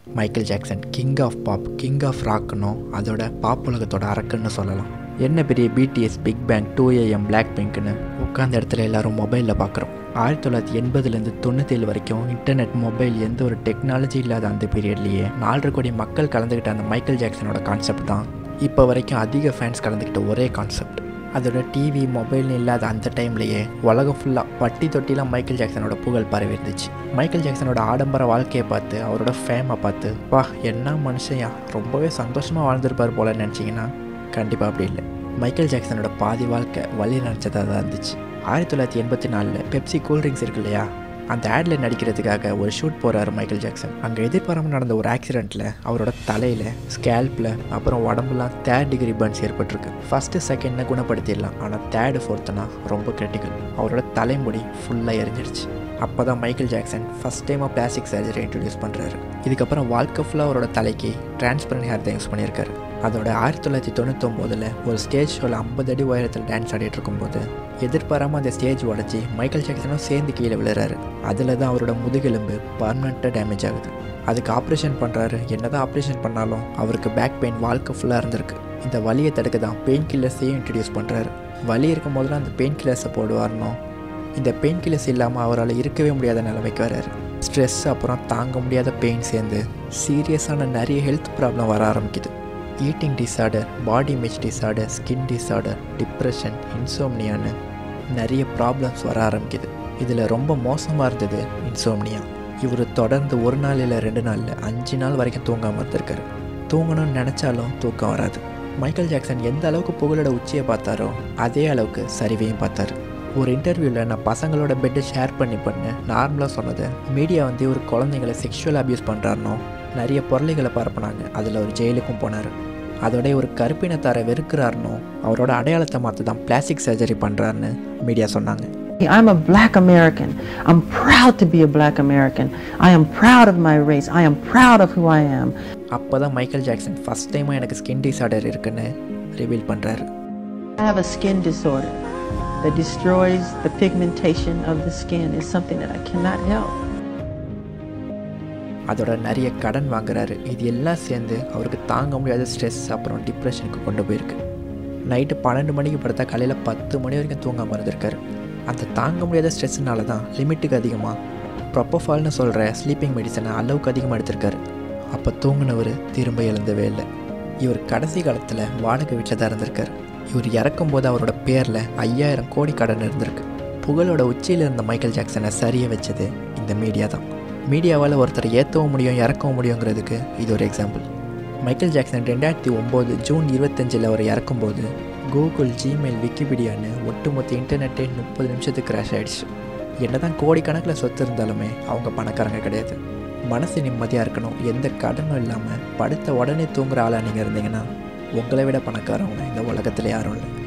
Michael Jackson king of pop king of ராக்குன்னும் அதோட pop உலகத்தோட அரக்குன்னு சொல்லலாம் என்ன பெரிய BTS big bang two AM black பிங்க்னு உட்காந்த இடத்துல எல்லாரும் மொபைலில் பார்க்குறோம் ஆயிரத்தி தொள்ளாயிரத்தி எண்பதுலேருந்து தொண்ணூத்தேழு வரைக்கும் இன்டர்நெட் மொபைல் எந்த ஒரு டெக்னாலஜி இல்லாத அந்த பீரியட்லேயே நாலரை கோடி மக்கள் கலந்துக்கிட்ட அந்த மைக்கேல் ஜாக்சனோட கான்செப்ட் தான் இப்போ வரைக்கும் அதிக ஃபேன்ஸ் கலந்துக்கிட்ட ஒரே கான்செப்ட் அதோட டிவி மொபைல்னு இல்லாத அந்த டைம்லேயே உலகம் ஃபுல்லாக பட்டி தொட்டிலாம் மைக்கேல் ஜாக்சனோட புகழ் பரவி இருந்துச்சு மைக்கேல் ஜாக்சனோட ஆடம்பர வாழ்க்கையை பார்த்து அவரோட ஃபேமை பார்த்து வா என்ன மனுஷன்யா ரொம்பவே சந்தோஷமாக வாழ்ந்திருப்பார் போல நினச்சிங்கன்னா கண்டிப்பாக அப்படி இல்லை மைக்கேல் ஜாக்சனோட பாதி வாழ்க்கை வழி நினச்சதாக தான் இருந்துச்சு ஆயிரத்தி தொள்ளாயிரத்தி எண்பத்தி நாலில் பெப்சி கூல்ட்ரிங்க்ஸ் இருக்கு இல்லையா அந்த ஆடில் நடிக்கிறதுக்காக ஒரு ஷூட் போகிறாரு மைக்கேல் ஜாக்சன் அங்கே எதிர்பாராமல் நடந்த ஒரு ஆக்சிடெண்ட்டில் அவரோட தலையில் ஸ்கேல்பில் அப்புறம் உடம்புலாம் தேர்ட் டிகிரி பர்ன்ஸ் ஏற்பட்டிருக்கு ஃபஸ்ட்டு செகண்ட்னு குணப்படுத்திடலாம் ஆனால் தேர்டு ஃபோர்த்துனா ரொம்ப கிரிட்டிக்கல் அவரோட தலைமுடி ஃபுல்லாக எரிஞ்சிடுச்சு அப்போ தான் மைக்கேல் ஜாக்சன் ஃபஸ்ட் டைமாக பிளாஸ்டிக் சர்ஜரி இன்ட்ரடியூஸ் பண்ணுறாரு இதுக்கப்புறம் வாழ்க்கை ஃபுல்லாக அவரோட தலைக்கு டிரான்ஸ்பரண்ட் ஹேர் தான் யூஸ் பண்ணியிருக்காரு அதோட ஆயிரத்தி தொள்ளாயிரத்தி தொண்ணூத்தொம்போதில் ஒரு ஸ்டேஜ் ஷோவில் ஐம்பது அடி உயரத்தில் டான்ஸ் ஆடிட்டு இருக்கும்போது எதிர்பாராமல் அந்த ஸ்டேஜ் உடச்சி மைக்கேல் ஜாக்சனும் சேர்ந்து கீழே விழுறாரு அதில் தான் அவரோட முதுகெலும்பு பர்மனெண்ட்டாக டேமேஜ் ஆகுது அதுக்கு ஆப்ரேஷன் பண்ணுறாரு என்னதான் ஆப்ரேஷன் பண்ணாலும் அவருக்கு பேக் பெயின் வாழ்க்கை ஃபுல்லாக இருந்திருக்கு இந்த வலியை தடுக்க தான் பெயின் கில்லர்ஸையும் இன்ட்ரடியூஸ் பண்ணுறாரு வலி இருக்கும் போதெல்லாம் அந்த பெயின் கில்லர்ஸை போடுவார்னோ இந்த பெயின் கில்லர்ஸ் இல்லாமல் அவரால் இருக்கவே முடியாத நிலைமைக்கு வராரு ஸ்ட்ரெஸ் அப்புறம் தாங்க முடியாத பெயின் சேர்ந்து சீரியஸான நிறைய ஹெல்த் ப்ராப்ளம் வர ஆரம்பிக்குது eating disorder body image disorder skin disorder depression இன்சோம்னியான்னு நிறைய ப்ராப்ளம்ஸ் வர ஆரம்பிக்குது இதில் ரொம்ப மோசமாக இருந்தது இன்சோம்னியா இவர் தொடர்ந்து ஒரு நாள் இல்லை ரெண்டு நாளில் அஞ்சு நாள் வரைக்கும் தூங்காமல் இருந்திருக்காரு தூங்கணும்னு நினச்சாலும் தூக்கம் வராது மைக்கேல் ஜாக்சன் எந்த அளவுக்கு புகழோட உச்சியை பார்த்தாரோ அதே அளவுக்கு சரிவையும் பார்த்தாரு ஒரு இன்டர்வியூவில் நான் பசங்களோட பெட்டை ஷேர் பண்ணி பண்ண நார்மலாக சொன்னது மீடியா வந்து ஒரு குழந்தைங்களை செக்ஷுவல் அப்யூஸ் பண்ணுறாருனோ நிறைய பொருளைகளை பரப்புனாங்க அதில் ஒரு ஜெயிலுக்கும் போனார் அதோட ஒரு கருப்பினத்தாரை வெறுக்கிறாருனோ அவரோட அடையாளத்தை மாற்ற தான் பிளாஸ்டிக் சர்ஜரி பண்ணுறாருன்னு மீடியா சொன்னாங்க I'm a black American. I'm proud to be a black American. I am proud of my race. I am proud of who I am. அப்போ தான் மைக்கேல் ஜாக்சன் ஃபஸ்ட் டைமாக எனக்கு ஸ்கின் டிஸார்டர் இருக்குன்னு reveal பண்ணுறாரு I have a skin disorder that destroys the pigmentation of the skin. It's something that I cannot help. அதோட நிறைய கடன் வாங்குறாரு இது எல்லாம் சேர்ந்து அவருக்கு தாங்க முடியாத ஸ்ட்ரெஸ் அப்புறம் டிப்ரெஷனுக்கு கொண்டு போயிருக்கு நைட்டு பன்னெண்டு மணிக்கு படுத்தா காலையில் பத்து மணி வரைக்கும் தூங்காமல் இருந்திருக்காரு அந்த தாங்க முடியாத ஸ்ட்ரெஸ்னால தான் லிமிட்டுக்கு அதிகமாக ப்ரொப்போஃபால்னு சொல்கிற ஸ்லீப்பிங் மெடிசனை அளவுக்கு அதிகமாக எடுத்திருக்காரு அப்போ தூங்கினவர் திரும்ப எழுந்தவே இல்லை இவர் கடைசி காலத்தில் வாடகை வீட்டில் தான் இருந்திருக்காரு இவர் இறக்கும்போது அவரோட பேரில் ஐயாயிரம் கோடி கடன் இருந்திருக்கு புகழோட உச்சியில் இருந்த மைக்கேல் ஜாக்சனை சரிய வச்சது இந்த மீடியா தான் மீடியாவால் ஒருத்தரை ஏற்றவும் முடியும் இறக்கவும் முடியுங்கிறதுக்கு இது ஒரு எக்ஸாம்பிள் மைக்கேல் ஜாக்சன் ரெண்டாயிரத்தி ஒம்பது ஜூன் இருபத்தஞ்சில் அவர் இறக்கும்போது கூகுள் ஜிமெயில் விக்கிபீடியான்னு ஒட்டுமொத்த இன்டர்நெட்டே முப்பது நிமிஷத்துக்கு கிராஷ் ஆகிடுச்சு என்ன தான் கோடிக்கணக்கில் சொத்து இருந்தாலுமே அவங்க பணக்காரங்க கிடையாது மனசு நிம்மதியாக இருக்கணும் எந்த கடனும் இல்லாமல் படுத்த உடனே தூங்குற ஆளாக நீங்கள் இருந்தீங்கன்னா உங்களை விட பணக்காரவங்க இந்த உலகத்தில் யாரும் இல்லை